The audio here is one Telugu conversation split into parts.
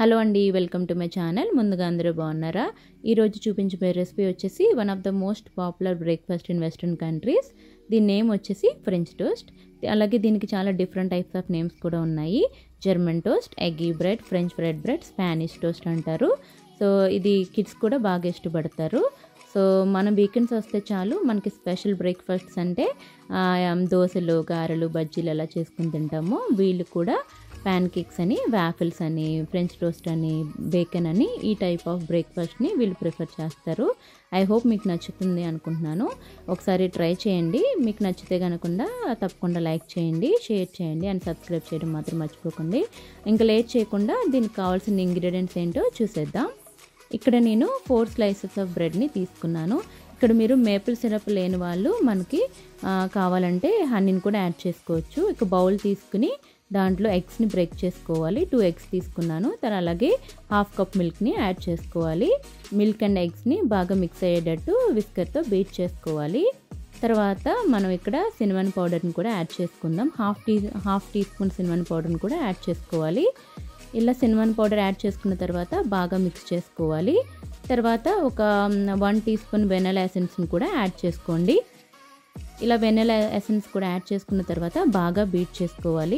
హలో అండి వెల్కమ్ టు మై ఛానల్ ముందుగా అందరూ బాగున్నారా ఈరోజు చూపించబోయే రెసిపీ వచ్చేసి one of the most popular breakfast in western countries దీని నేమ్ వచ్చేసి ఫ్రెంచ్ టోస్ట్ అలాగే దీనికి చాలా డిఫరెంట్ టైప్స్ ఆఫ్ నేమ్స్ కూడా ఉన్నాయి German toast eggy bread French bread bread Spanish toast అంటారు సో ఇది కిడ్స్ కూడా బాగా ఇష్టపడతారు సో మన వీకెండ్స్ వస్తే చాలు మనకి స్పెషల్ బ్రేక్ఫాస్ట్స్ అంటే ఆ, దోశలు గారెలు బజ్జీలు అలా చేసుకుని తింటాము వీళ్ళు కూడా ప్యాన్ కేక్స్ అని వ్యాఫిల్స్ అని ఫ్రెంచ్ టోస్ట్ అని బేకన్ అని ఈ టైప్ ఆఫ్ బ్రేక్ఫాస్ట్ని వీళ్ళు ప్రిఫర్ చేస్తారు ఐ హోప్ మీకు నచ్చుతుంది అనుకుంటున్నాను ఒకసారి ట్రై చేయండి మీకు నచ్చితే కనుకుండా తప్పకుండా లైక్ చేయండి షేర్ చేయండి అండ్ సబ్స్క్రైబ్ చేయడం మాత్రం మర్చిపోకండి ఇంకా లేట్ చేయకుండా దీనికి కావాల్సిన ఇంగ్రీడియంట్స్ ఏంటో చూసేద్దాం ఇక్కడ నేను ఫోర్ స్లైసెస్ ఆఫ్ బ్రెడ్ని తీసుకున్నాను ఇక్కడ మీరు మేపుల్ సిరప్ లేని వాళ్ళు మనకి ఆ, కావాలంటే హనీని కూడా యాడ్ చేసుకోవచ్చు ఇక బౌల్ తీసుకుని దాంట్లో ఎగ్స్ని బ్రేక్ చేసుకోవాలి టూ ఎగ్స్ తీసుకున్నాను తర్వాత అలాగే హాఫ్ కప్ మిల్క్ని యాడ్ చేసుకోవాలి మిల్క్ అండ్ ఎగ్స్ని బాగా మిక్స్ అయ్యేటట్టు విస్కర్తో బీట్ చేసుకోవాలి తర్వాత మనం ఇక్కడ సినిమన్ పౌడర్ని కూడా యాడ్ చేసుకుందాం half tea half teaspoon cinnamon పౌడర్ని కూడా యాడ్ చేసుకోవాలి ఇలా సినిమన్ పౌడర్ యాడ్ చేసుకున్న తర్వాత బాగా మిక్స్ చేసుకోవాలి తర్వాత ఒక వన్ టీ స్పూన్ వెనల్ ఎసెన్స్ని కూడా యాడ్ చేసుకోండి ఇలా వెనల్ ఎసెన్స్ కూడా యాడ్ చేసుకున్న తర్వాత బాగా బీట్ చేసుకోవాలి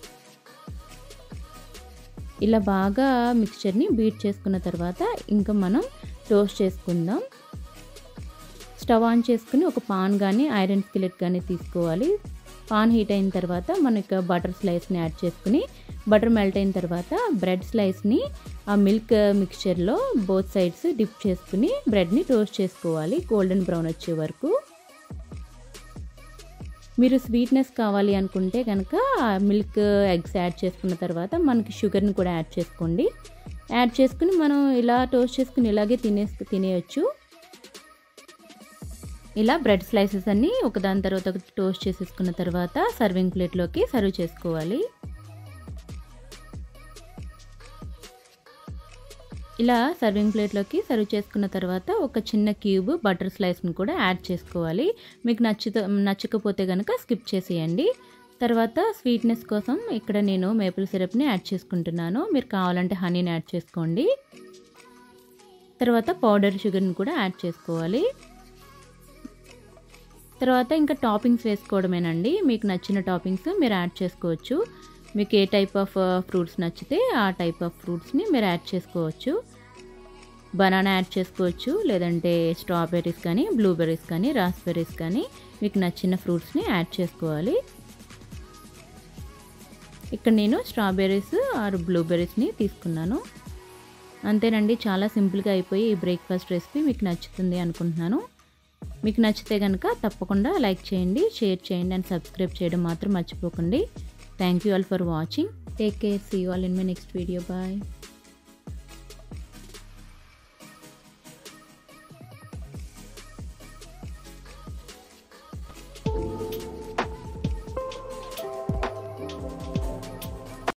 ఇలా బాగా మిక్చర్ని బీట్ చేసుకున్న తర్వాత ఇంకా మనం టోస్ట్ చేసుకుందాం స్టవ్ ఆన్ చేసుకుని ఒక పాన్ కానీ ఐరన్ స్కిలెట్ కానీ తీసుకోవాలి పాన్ హీట్ అయిన తర్వాత మనం ఇక బటర్ స్లైస్ని యాడ్ చేసుకుని బటర్ మెల్ట్ అయిన తర్వాత బ్రెడ్ స్లైస్ని ఆ మిల్క్ మిక్చర్లో బోత్ సైడ్స్ డిప్ చేసుకుని బ్రెడ్ని టోస్ట్ చేసుకోవాలి గోల్డెన్ బ్రౌన్ వచ్చే వరకు మీరు స్వీట్నెస్ కావాలి అనుకుంటే కనుక మిల్క్ ఎగ్స్ యాడ్ చేసుకున్న తర్వాత మనకి షుగర్ని కూడా యాడ్ చేసుకోండి యాడ్ చేసుకుని మనం ఇలా టోస్ట్ చేసుకుని ఇలాగే తినేసి తినేయచ్చు ఇలా బ్రెడ్ స్లైసెస్ అన్ని ఒకదాని తర్వాత ఒకటి టోస్ట్ చేసేసుకున్న తర్వాత సర్వింగ్ ప్లేట్లోకి సర్వ్ చేసుకోవాలి ఇలా సర్వింగ్ ప్లేట్లోకి సర్వ్ చేసుకున్న తర్వాత ఒక చిన్న క్యూబ్ బటర్ స్లైస్ని కూడా యాడ్ చేసుకోవాలి మీకు నచ్చుత నచ్చకపోతే కనుక స్కిప్ చేసేయండి తర్వాత స్వీట్నెస్ కోసం ఇక్కడ నేను మేపుల్ సిరప్ని యాడ్ చేసుకుంటున్నాను మీరు కావాలంటే హనీని యాడ్ చేసుకోండి తర్వాత పౌడర్ షుగర్ని కూడా యాడ్ చేసుకోవాలి తర్వాత ఇంకా టాపింగ్స్ వేసుకోవడమేనండి మీకు నచ్చిన టాపింగ్స్ మీరు యాడ్ చేసుకోవచ్చు మీకు ఏ టైప్ ఆఫ్ ఫ్రూట్స్ నచ్చితే ఆ టైప్ ఆఫ్ ఫ్రూట్స్ని మీరు యాడ్ చేసుకోవచ్చు బనానా యాడ్ చేసుకోవచ్చు లేదంటే స్ట్రాబెర్రీస్ కానీ బ్లూబెర్రీస్ కానీ రాస్బెర్రీస్ కానీ మీకు నచ్చిన ఫ్రూట్స్ని యాడ్ చేసుకోవాలి ఇక్కడ నేను స్ట్రాబెర్రీస్ ఆర్ బ్లూబెర్రీస్ని తీసుకున్నాను అంతేనండి చాలా సింపుల్గా అయిపోయి ఈ బ్రేక్ఫాస్ట్ రెసిపీ మీకు నచ్చుతుంది అనుకుంటున్నాను మీకు నచ్చితే కనుక తప్పకుండా లైక్ చేయండి షేర్ చేయండి అండ్ సబ్స్క్రైబ్ చేయడం మాత్రం మర్చిపోకండి thank you all for watching take care see all in my next video bye